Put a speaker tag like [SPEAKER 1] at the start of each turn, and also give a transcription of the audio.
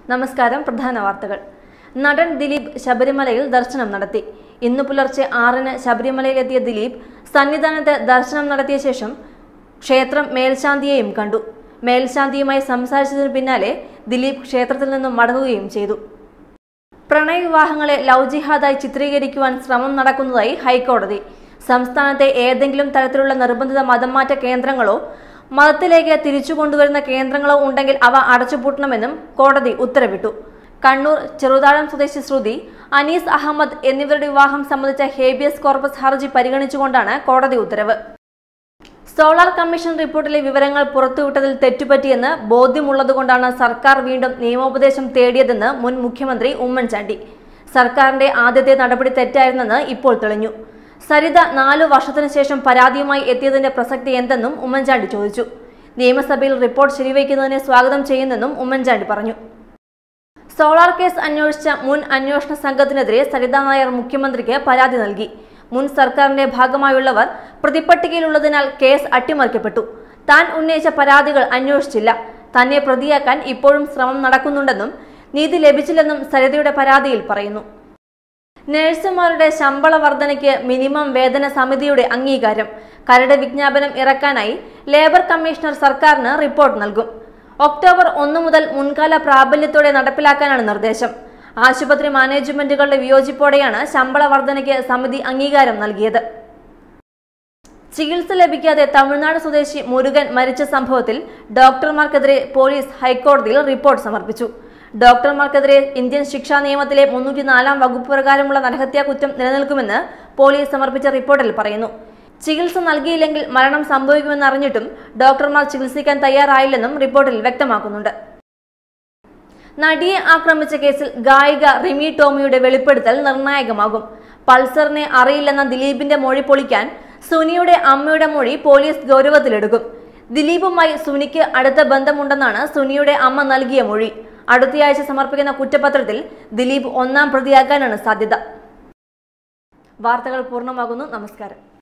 [SPEAKER 1] നമസ്കാരം പ്രധാന വാർത്തകൾ നടൻ ദിലീപ് ശബരിമലയിൽ ദർശനം നടത്തി ഇന്നു പുലർച്ചെ ആറിന് ശബരിമലയിലെത്തിയ ദിലീപ് സന്നിധാനത്ത് ദർശനം നടത്തിയ ശേഷം ക്ഷേത്രം മേൽശാന്തിയെയും കണ്ടു മേൽശാന്തിയുമായി സംസാരിച്ചതിനു പിന്നാലെ ദിലീപ് ക്ഷേത്രത്തിൽ നിന്നും മടങ്ങുകയും ചെയ്തു പ്രണയവിവാഹങ്ങളെ ലവ് ജിഹാദായി ചിത്രീകരിക്കുവാൻ ശ്രമം നടക്കുന്നതായി ഹൈക്കോടതി സംസ്ഥാനത്തെ ഏതെങ്കിലും തരത്തിലുള്ള നിർബന്ധിത മതംമാറ്റ കേന്ദ്രങ്ങളോ മതത്തിലേക്ക് തിരിച്ചു കൊണ്ടുവരുന്ന കേന്ദ്രങ്ങളോ ഉണ്ടെങ്കിൽ അവ അടച്ചുപൂട്ടണമെന്നും കോടതി ഉത്തരവിട്ടു കണ്ണൂർ ചെറുതാഴം സ്വദേശി ശ്രുതി അനീസ് അഹമ്മദ് എന്നിവരുടെ വിവാഹം സംബന്ധിച്ച ഹേബിയസ് കോർപ്പസ് ഹർജി പരിഗണിച്ചുകൊണ്ടാണ് കോടതി ഉത്തരവ് സോളാർ കമ്മീഷൻ റിപ്പോർട്ടിലെ വിവരങ്ങൾ പുറത്തുവിട്ടതിൽ തെറ്റുപറ്റിയെന്ന് ബോധ്യമുള്ളതുകൊണ്ടാണ് സർക്കാർ വീണ്ടും നിയമോപദേശം തേടിയതെന്ന് മുൻ മുഖ്യമന്ത്രി ഉമ്മൻചാണ്ടി സർക്കാരിന്റെ ആദ്യത്തെ നടപടി തെറ്റായിരുന്നെന്ന് ഇപ്പോൾ തെളിഞ്ഞു സരിത നാലു വർഷത്തിനു ശേഷം പരാതിയുമായി എത്തിയതിന്റെ പ്രസക്തി എന്തെന്നും ഉമ്മൻചാണ്ടി ചോദിച്ചു നിയമസഭയിൽ റിപ്പോർട്ട് ശരിവയ്ക്കുന്നതിനെ സ്വാഗതം ചെയ്യുന്നെന്നും ഉമ്മൻചാണ്ടി പറഞ്ഞു സോളാർ കേസ് അന്വേഷിച്ച മുൻ അന്വേഷണ സംഘത്തിനെതിരെ സരിത നായർ മുഖ്യമന്ത്രിക്ക് പരാതി നൽകി മുൻ സർക്കാരിന്റെ ഭാഗമായുള്ളവർ പ്രതിപട്ടികയിലുള്ളതിനാൽ കേസ് അട്ടിമറിക്കപ്പെട്ടു താൻ ഉന്നയിച്ച പരാതികൾ അന്വേഷിച്ചില്ല തന്നെ പ്രതിയാക്കാൻ ഇപ്പോഴും ശ്രമം നടക്കുന്നുണ്ടെന്നും നീതി ലഭിച്ചില്ലെന്നും സരിതയുടെ പരാതിയിൽ പറയുന്നു നഴ്സുമാരുടെ ശമ്പള വർധനയ്ക്ക് മിനിമം വേതന സമിതിയുടെ അംഗീകാരം കരട് വിജ്ഞാപനം ഇറക്കാനായി ലേബർ കമ്മീഷണർ സർക്കാരിന് റിപ്പോർട്ട് നൽകും ഒക്ടോബർ ഒന്ന് മുതൽ മുൻകാല പ്രാബല്യത്തോടെ നടപ്പിലാക്കാനാണ് നിർദ്ദേശം ആശുപത്രി മാനേജ്മെന്റുകളുടെ വിയോജിപ്പോടെയാണ് ശമ്പള വർധനയ്ക്ക് സമിതി അംഗീകാരം നൽകിയത് ചികിത്സ ലഭിക്കാതെ തമിഴ്നാട് സ്വദേശി മുരുകൻ മരിച്ച സംഭവത്തിൽ ഡോക്ടർമാർക്കെതിരെ പോലീസ് ഹൈക്കോടതിയിൽ റിപ്പോർട്ട് സമർപ്പിച്ചു ഡോക്ടർമാർക്കെതിരെ ഇന്ത്യൻ ശിക്ഷാ നിയമത്തിലെ മുന്നൂറ്റി നാലാം വകുപ്പ് പ്രകാരമുള്ള നരഹത്യാ കുറ്റം നിലനിൽക്കുമെന്ന് പോലീസ് സമർപ്പിച്ച റിപ്പോർട്ടിൽ പറയുന്നു ചികിത്സ നൽകിയില്ലെങ്കിൽ മരണം സംഭവിക്കുമെന്നറിഞ്ഞിട്ടും ഡോക്ടർമാർ ചികിത്സിക്കാൻ തയ്യാറായില്ലെന്നും റിപ്പോർട്ടിൽ വ്യക്തമാക്കുന്നുണ്ട് നടിയെ ആക്രമിച്ച കേസിൽ ഗായിക റിമി ടോമിയുടെ വെളിപ്പെടുത്തൽ നിർണായകമാകും പൾസറിനെ അറിയില്ലെന്ന ദിലീപിന്റെ മൊഴി പൊളിക്കാൻ സുനിയുടെ അമ്മയുടെ മൊഴി പോലീസ് ഗൗരവത്തിലെടുക്കും ദിലീപുമായി സുനിക്ക് അടുത്ത ബന്ധമുണ്ടെന്നാണ് സുനിയുടെ അമ്മ നൽകിയ മൊഴി അടുത്തയാഴ്ച സമർപ്പിക്കുന്ന കുറ്റപത്രത്തിൽ ദിലീപ് ഒന്നാം പ്രതിയാകാനാണ് സാധ്യത വാർത്തകൾ പൂർണ്ണമാകുന്നു നമസ്കാരം